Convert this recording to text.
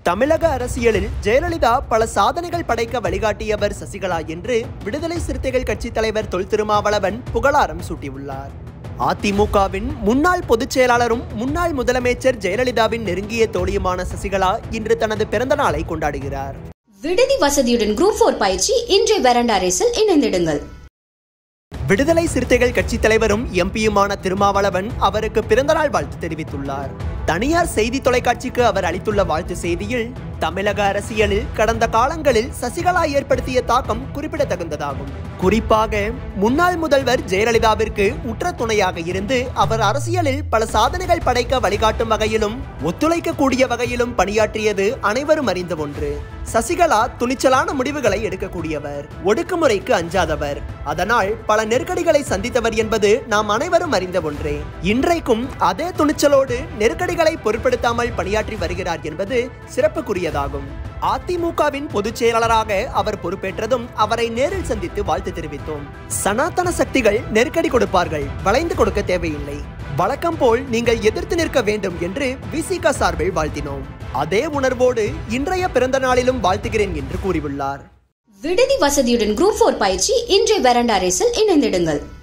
தமிழக அரசியலில் ஜெயலலிதா பல சாதனைகள் படைக்க வழிகாட்டியவர் சசிகலா என்று விடுதலை சிறுத்தைகள் கட்சித் தலைவர் தொல் திருமாவளவன் புகழாரம் சூட்டியுள்ளார் அதிமுகவின் முன்னாள் பொதுச் செயலாளரும் முன்னாள் முதலமைச்சர் ஜெயலலிதாவின் நெருங்கிய தோழியுமான சசிகலா இன்று தனது பிறந்த நாளை கொண்டாடுகிறார் விடுதி வசதியுடன் குரூப் போர் பயிற்சி இன்றைய வெரண்டா ரேஸில் இணைந்திடுங்கள் விடுதலை சிறுத்தைகள் கட்சித் தலைவரும் எம்பியுமான திருமாவளவன் அவருக்கு பிறந்தநாள் வாழ்த்து தெரிவித்துள்ளார் தனியார் செய்தி தொலைக்காட்சிக்கு அவர் அளித்துள்ள வாழ்த்து செய்தியில் தமிழக அரசியலில் கடந்த காலங்களில் சசிகலா ஏற்படுத்திய தாக்கம் குறிப்பிடத்தகுந்ததாகும் குறிப்பாக முன்னாள் முதல்வர் ஜெயலலிதாவிற்கு உற்ற துணையாக இருந்து அவர் அரசியலில் பல சாதனைகள் படைக்க வழிகாட்டும் வகையிலும் ஒத்துழைக்கக்கூடிய வகையிலும் பணியாற்றியது அனைவரும் அறிந்த ஒன்று சசிகலா துணிச்சலான முடிவுகளை எடுக்கக்கூடியவர் ஒடுக்குமுறைக்கு அஞ்சாதவர் அதனால் பல நெருக்கடிகளை சந்தித்தவர் என்பது நாம் அனைவரும் அறிந்த ஒன்றே இன்றைக்கும் அதே துணிச்சலோடு நெருக்கடிகளை பொருட்படுத்தாமல் பணியாற்றி வருகிறார் என்பது சிறப்புக்குரியதாகும் அதிமுகவின் பொதுச் செயலாளராக அவர் பொறுப்பேற்றதும் அவரை நேரில் சந்தித்து வாழ்த்து தெரிவித்தோம் சனாதன சக்திகள் நெருக்கடி கொடுப்பார்கள் வளைந்து கொடுக்க தேவையில்லை வழக்கம் போல் நீங்கள் எதிர்த்து நிற்க வேண்டும் என்று விசிக சார்பில் வாழ்த்தினோம் அதே உணர்வோடு இன்றைய பிறந்த நாளிலும் வாழ்த்துகிறேன் என்று கூறியுள்ளார் விடுதி வசதியுடன் குரூப் போர் பயிற்சி இன்றைய வெரண்டா ரேஸில் இணைந்திடுங்கள்